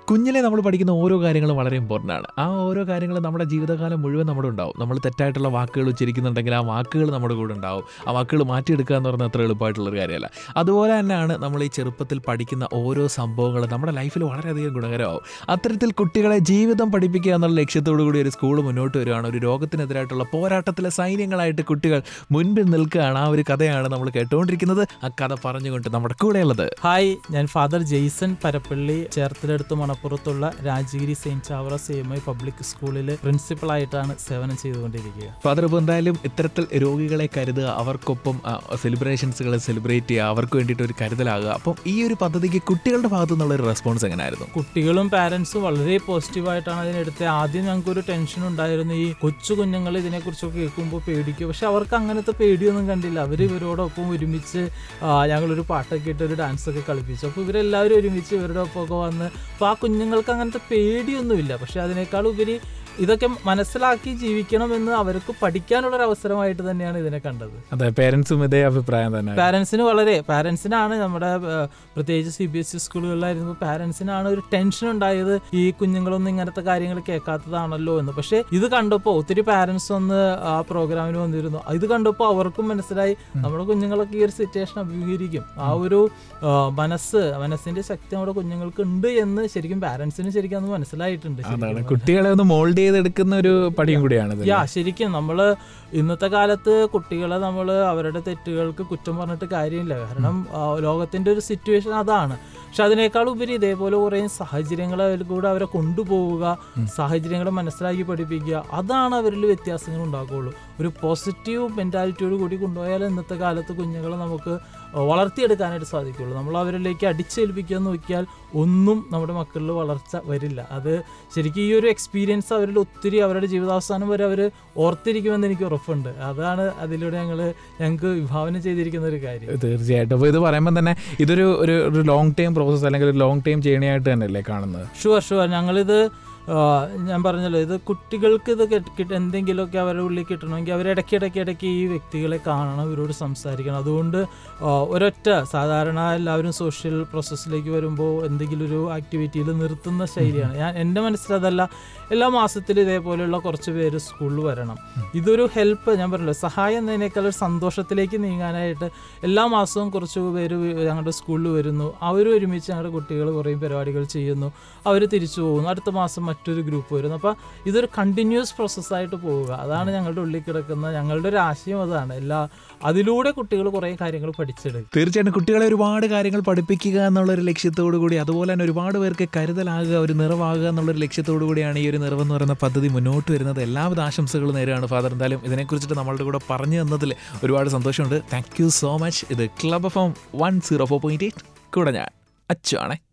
കുഞ്ഞിലെ നമ്മൾ പഠിക്കുന്ന ഓരോ കാര്യങ്ങളും വളരെ ഇമ്പോർട്ടൻ്റ് ആണ് ആ ഓരോ കാര്യങ്ങളും നമ്മുടെ ജീവിതകാലം മുഴുവൻ നമ്മുടെ ഉണ്ടാവും നമ്മൾ തെറ്റായിട്ടുള്ള വാക്കുകൾ ഉച്ചരിക്കുന്നുണ്ടെങ്കിൽ ആ വാക്കുകൾ നമ്മുടെ കൂടെ ഉണ്ടാവും ആ വാക്കുകൾ മാറ്റിയെടുക്കുക എന്ന് പറഞ്ഞാൽ അത്ര എളുപ്പമായിട്ടുള്ളൊരു കാര്യമല്ല അതുപോലെ തന്നെയാണ് നമ്മൾ ഈ ചെറുപ്പത്തിൽ പഠിക്കുന്ന ഓരോ സംഭവങ്ങളും നമ്മുടെ ലൈഫിൽ വളരെയധികം ഗുണകരമാവും അത്തരത്തിൽ കുട്ടികളെ ജീവിതം പഠിപ്പിക്കുക എന്നുള്ള ലക്ഷ്യത്തോടു കൂടി ഒരു സ്കൂൾ മുന്നോട്ട് വരികയാണ് ഒരു രോഗത്തിനെതിരായിട്ടുള്ള പോരാട്ടത്തിലെ സൈന്യങ്ങളായിട്ട് കുട്ടികൾ മുൻപിൽ നിൽക്കുകയാണ് ആ ഒരു കഥയാണ് നമ്മൾ കേട്ടുകൊണ്ടിരിക്കുന്നത് ആ കഥ പറഞ്ഞുകൊണ്ട് നമ്മുടെ കൂടെയുള്ളത് ഹായ് ഞാൻ ഫാദർ ജെയ്സൺ പരപ്പള്ളി ചേർത്തലടുത്ത് മണപ്പുറത്തുള്ള Rajagiri saint Chavara C M I public സ്കൂളിൽ പ്രിൻസിപ്പളായിട്ടാണ് സേവനം ചെയ്തുകൊണ്ടിരിക്കുക ഫാദർ ഇപ്പോൾ എന്തായാലും ഇത്തരത്തിൽ രോഗികളെ കരുതുക അവർക്കൊപ്പം സെലിബ്രേഷൻസുകൾ സെലിബ്രേറ്റ് ചെയ്യുക അവർക്ക് വേണ്ടിയിട്ട് ഒരു കരുതലാകുക അപ്പം ഈ ഒരു പദ്ധതിക്ക് കുട്ടികളുടെ ഭാഗത്തു നിന്നുള്ള ഒരു റെസ്പോൺസ് എങ്ങനെയായിരുന്നു കുട്ടികളും പാരൻസും വളരെ പോസിറ്റീവായിട്ടാണ് അതിനെടുത്തത് ആദ്യം ഞങ്ങൾക്കൊരു ടെൻഷൻ ഉണ്ടായിരുന്നു ഈ കൊച്ചു കുഞ്ഞുങ്ങൾ ഇതിനെക്കുറിച്ചൊക്കെ കേൾക്കുമ്പോൾ പേടിക്കും പക്ഷെ അവർക്ക് അങ്ങനത്തെ പേടിയൊന്നും കണ്ടില്ല അവർ ഇവരോടൊപ്പം ഒരുമിച്ച് ആ, ഞങ്ങളൊരു പാട്ടൊക്കെ ഇട്ട് ഒരു ഡാൻസ് ഒക്കെ കളിപ്പിച്ചു അപ്പോൾ ഇവരെല്ലാവരും ഒരുമിച്ച് ഇവരുടെ ഒപ്പമൊക്കെ വന്ന് അപ്പോൾ ആ കുഞ്ഞുങ്ങൾക്ക് അങ്ങനത്തെ പേടിയൊന്നുമില്ല പക്ഷെ അതിനേക്കാൾ ഉപരി ഇതൊക്കെ മനസ്സിലാക്കി ജീവിക്കണമെന്ന് അവർക്ക് പഠിക്കാനുള്ളൊരു അവസരമായിട്ട് തന്നെയാണ് ഇതിനെ കണ്ടത് അതെ പേരൻസും ഇതേ അഭിപ്രായം തന്നെ പാരൻസിന് വളരെ പാരൻസിനാണ് നമ്മുടെ ഏഹ്, പ്രത്യേകിച്ച് സി ബി എസ് ഇ സ്കൂളുകളിലായിരുന്നു പാരൻസിനാണ് ഒരു ടെൻഷൻ ഉണ്ടായത് ഈ കുഞ്ഞുങ്ങളൊന്നും ഇങ്ങനത്തെ കാര്യങ്ങൾ കേൾക്കാത്തതാണല്ലോ എന്ന് പക്ഷേ ഇത് കണ്ടപ്പോൾ ഒത്തിരി പാരൻസ് ഒന്ന് ആ പ്രോഗ്രാമിന് വന്നിരുന്നു ഇത് കണ്ടപ്പോൾ അവർക്കും മനസ്സിലായി നമ്മുടെ കുഞ്ഞുങ്ങളൊക്കെ ഈ ഒരു സിറ്റുവേഷൻ അഭിമുഖീകരിക്കും ആ ഒരു ആ, മനസ്സ് മനസ്സിന്റെ ശക്തി നമ്മുടെ കുഞ്ഞുങ്ങൾക്ക് ഉണ്ട് എന്ന് ശരിക്കും പാരൻസിന് ശരിക്കും അത് മനസ്സിലായിട്ടുണ്ട് അതാണ് ശരിക്കും. കുട്ടികളെ ഒന്ന് മോൾഡ് ചെയ്തെടുക്കുന്ന ഒരു പടിയും കൂടിയാണ് ഇത്. യാ ശരിക്കും നമ്മള് ഇന്നത്തെ കാലത്ത് കുട്ടികളെ നമ്മൾ അവരുടെ തെറ്റുകൾക്ക് കുറ്റം പറഞ്ഞിട്ട് കാര്യമില്ല കാരണം ആ, ലോകത്തിന്റെ ഒരു സിറ്റുവേഷൻ അതാണ് പക്ഷെ അതിനേക്കാൾ ഉപരി ഇതേപോലെ കുറേ സാഹചര്യങ്ങൾ അതിൽ കൂടെ അവരെ കൊണ്ടുപോവുക സാഹചര്യങ്ങൾ മനസ്സിലാക്കി പഠിപ്പിക്കുക അതാണ് അവരിൽ വ്യത്യാസങ്ങൾ ഉണ്ടാക്കുകയുള്ളൂ ഒരു പോസിറ്റീവ് മെൻറ്റാലിറ്റിയോട് കൂടി കൊണ്ടുപോയാൽ ഇന്നത്തെ കാലത്ത് കുഞ്ഞുങ്ങളെ നമുക്ക് വളർത്തിയെടുക്കാനായിട്ട് സാധിക്കുള്ളൂ നമ്മൾ അവരിലേക്ക് അടിച്ചേൽപ്പിക്കാൻ നോക്കിയാൽ ഒന്നും നമ്മുടെ മക്കളിൽ വളർച്ച വരില്ല അത് ശരിക്കും ഈ ഒരു എക്സ്പീരിയൻസ് അവരിൽ ഒത്തിരി അവരുടെ ജീവിതാവസാനം വരെ അവർ ഓർത്തിരിക്കുമെന്ന് എനിക്ക് ഉറപ്പുണ്ട് അതാണ് അതിലൂടെ ഞങ്ങൾ ഞങ്ങൾക്ക് വിഭാവനം ചെയ്തിരിക്കുന്ന ഒരു കാര്യം തീർച്ചയായിട്ടും അപ്പോൾ ഇത് പറയുമ്പോൾ തന്നെ ഇതൊരു ഒരു ഒരു ലോങ് ടൈം പ്രോസസ്സ് അല്ലെങ്കിൽ ഒരു ലോങ് ടൈം ജേണി ആയിട്ട് തന്നെയല്ലേ കാണുന്നത് ഷുവർ ഷുവർ ഞങ്ങളിത് ആ, ഞാൻ പറഞ്ഞല്ലോ ഇത് കുട്ടികൾക്ക് ഇത് കിട്ട- കിട്ട- എന്തെങ്കിലുമൊക്കെ അവരുടെ ഉള്ളിൽ കിട്ടണമെങ്കിൽ അവർ ഇടയ്ക്ക് ഇടയ്ക്ക് ഇടയ്ക്ക് ഈ വ്യക്തികളെ കാണണം ഇവരോട് സംസാരിക്കണം അതുകൊണ്ട് ആ, ഒരൊറ്റ സാധാരണ എല്ലാവരും സോഷ്യൽ പ്രോസസ്സിലേക്ക് വരുമ്പോൾ എന്തെങ്കിലും ഒരു ആക്ടിവിറ്റിയിൽ നിർത്തുന്ന ശൈലിയാണ് ഞാൻ എൻ്റെ മനസ്സിലതല്ല എല്ലാ മാസത്തിലും ഇതേപോലെയുള്ള കുറച്ച് പേര് സ്കൂളിൽ വരണം ഇതൊരു ഹെൽപ്പ് ഞാൻ പറഞ്ഞല്ലോ സഹായം എന്നതിനേക്കാൾ ഒരു സന്തോഷത്തിലേക്ക് നീങ്ങാനായിട്ട് എല്ലാ മാസവും കുറച്ച് പേര് വി- ഞങ്ങളുടെ സ്കൂളിൽ വരുന്നു അവർ ഒരുമിച്ച് ഞങ്ങളുടെ കുട്ടികൾ കുറേ പരിപാടികൾ ചെയ്യുന്നു അവർ തിരിച്ചു പോകുന്നു അടുത്ത മാസം മറ്റൊരു ഗ്രൂപ്പ് വരുന്നു അപ്പോൾ ഇതൊരു കണ്ടിന്യൂസ് പ്രോസസ്സായിട്ട് പോവുക അതാണ് ഞങ്ങളുടെ ഉള്ളിൽ കിടക്കുന്ന ഞങ്ങളുടെ ഒരു ആശയം അതാണ് എല്ലാ അതിലൂടെ കുട്ടികൾ കുറേ കാര്യങ്ങൾ പഠിച്ചെടുക്കും തീർച്ചയായിട്ടും കുട്ടികളെ ഒരുപാട് കാര്യങ്ങൾ പഠിപ്പിക്കുക എന്നുള്ള ഒരു ലക്ഷ്യത്തോടു കൂടി അതുപോലെ തന്നെ ഒരുപാട് പേർക്ക് കരുതലാകുക ഒരു നിറവാകുക എന്നുള്ള ഒരു ലക്ഷ്യത്തോടു കൂടിയാണ് ഈ ഒരു നിറവെന്ന് പറയുന്ന പദ്ധതി മുന്നോട്ട് വരുന്നത് എല്ലാവിധ ആശംസകളും നേരെയാണ് ഫാദർ എന്തായാലും ഇതിനെക്കുറിച്ചിട്ട് നമ്മളുടെ കൂടെ പറഞ്ഞു തന്നതിൽ ഒരുപാട് സന്തോഷമുണ്ട് താങ്ക് യു സോ മച്ച് ഇത് club F M one zero four point eight കൂടെ ഞാൻ അച്ചു ആണേ